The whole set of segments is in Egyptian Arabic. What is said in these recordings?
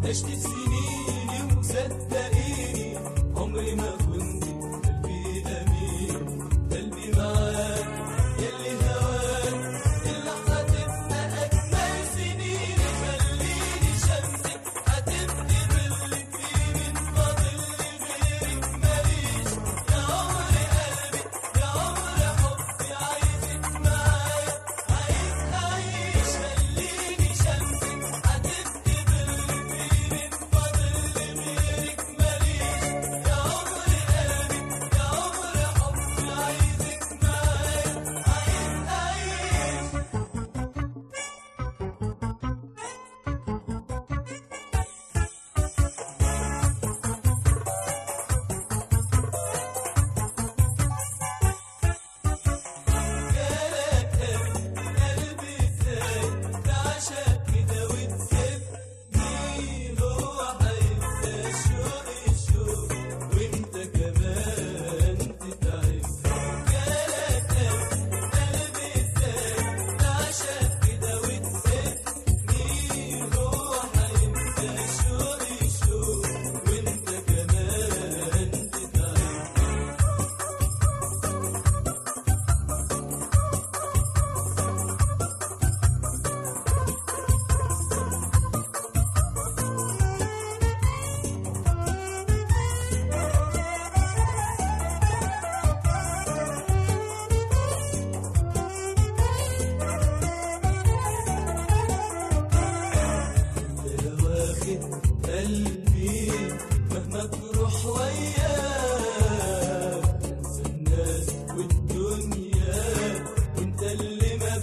عشت سنيني وصدقيني عمري ما كنت قلبي أمين قلبي معاك يلي هواك اللحظة تبقى أجمل سنين خليني شمسك هتبقي ظلك في من فاضل غيرك ماليش يا عمر قلبي يا عمر حبي عايزك معايا عايز أعيش خليني شمسك هتبقي ظلك في من فاضل غيرك ماليش يا عمر قلبي يا عمر حبي عايزك معايا عايز أعيش جالك قلبي ازاي تعشق كده وتسيبني هو هيبقى الشوق الشوق وانت كمان تتعب جالك قلبي ازاي تعشق كده وتسيبني هو هيبقى الشوق الشوق وانت كمان تتعب يا واخد قلبي مهما تروح وياك انسى الناس والدنيا وانت اللي ما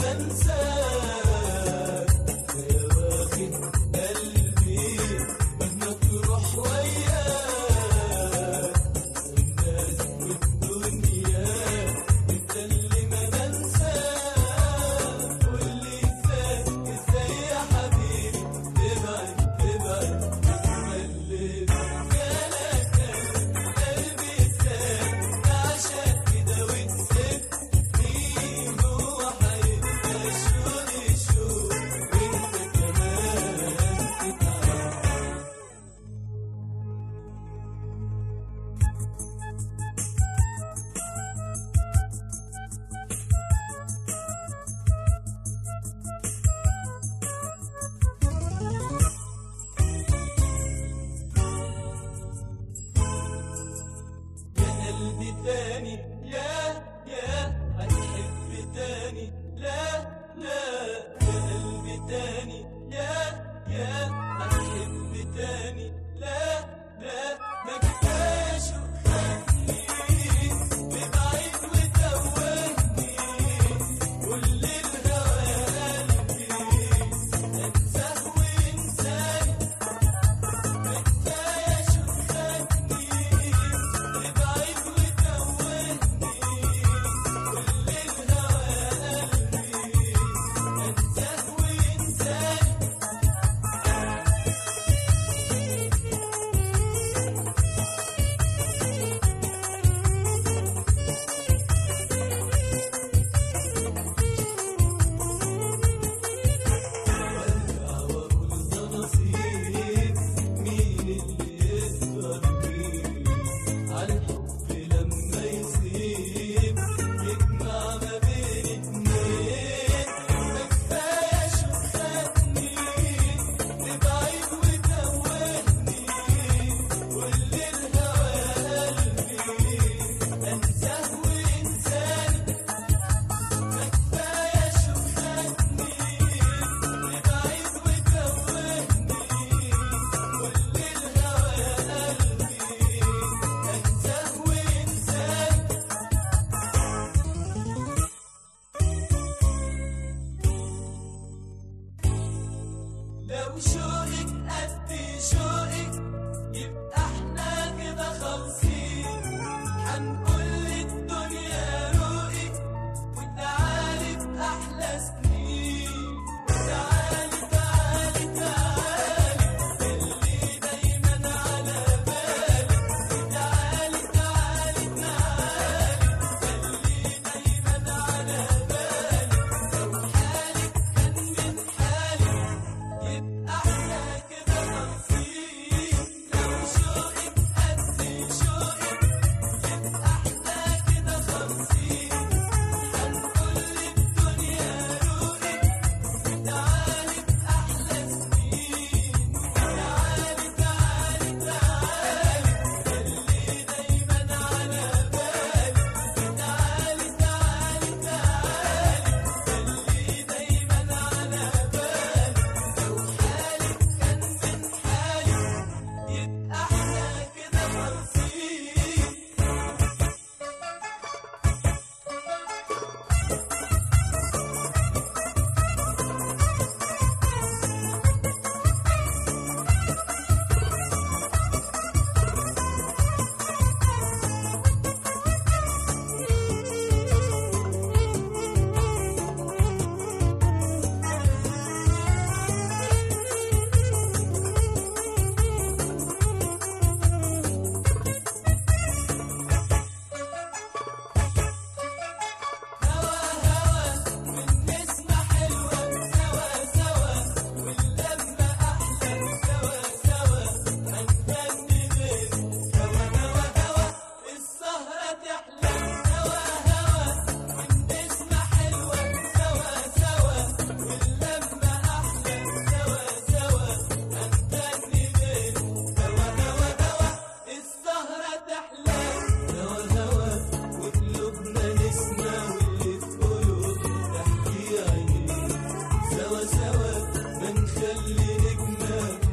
بنساك يا واخد قلبي مهما تروح وياك الناس والدنيا وانت اللي ما بنساك واللي ازاي ازاي يا حبيبي ابعد ابعد اتكلم جالك قلبي ازاي تعشق كده وتسيبني هو هيبقى الشوق الشوق وانت كمان تتعب يا قلبي تاني يا يا هتحب تاني لا لا يا قلبي تاني يا يا هتحب تاني لا لا ما كفاش وخدني ببعيد وتوهني كل الهوى يا قلبي انساه وانساني ما كفاش وخدني ببعيد وتوهني كل الهوى يا قلبي انساه وانساني نصيب مين اللي يقدر مين على الحب لما يسيب يجمع ما بين اتنين ما كفاية شو خدني لبعيد وتوهني كل الهوى يا قلبي انساه وانساني ما كفاية شو خدني لبعيد وتوهني كل الهوى يا قلبي انساه وانساني لو شوقك قد شوقك يبقى احنا كده خالصين هنقول للدنيا روقك وتعالي بأحلى سنين تعالي تعالي تعالي اللي دايما على بالي تعالي تعالي تعالي اللي دايما على بالي لو حالك كان من حالي يبقى احنا كده خالصين نجمة